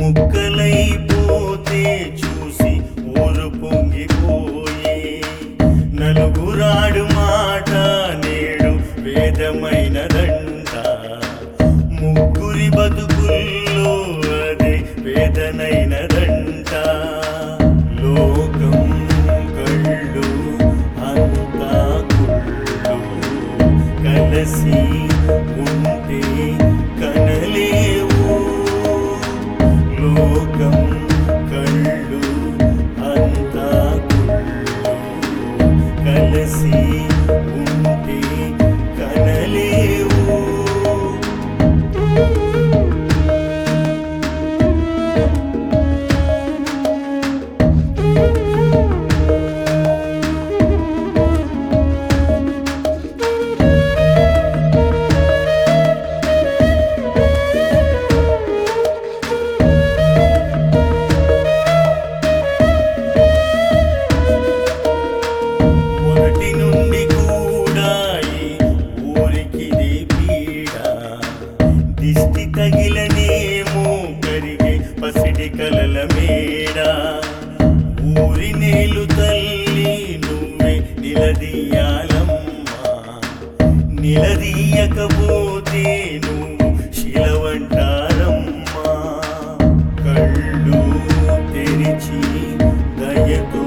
ముక్కలైపోతే చూసి ఊరు పొంగిపోయే నలుగురాడు మాట నేడు వేదమైనదంట ముగ్గురి బతుకుల్లో అదే వేదనైనదంట లోకం కళ్ళు అంతా కుళ్ళు కలసి ఉంటే కనలేవు లోకం కళ్ళు అంతా కుళ్ళు కలసి ఉంటే కనలేవు మొదటి నుండి కూడా ఈ ఊరికిది పీడ దిష్టి తగిలనేమో కరిగే పసిడి కలల మేడ ఊరి నేలు తల్లి నువ్వే నిలదీయాలమ్మా నిలదీయకపోతే నువ్వు శిలవంటారమ్మా కళ్ళు తెరిచి దయతో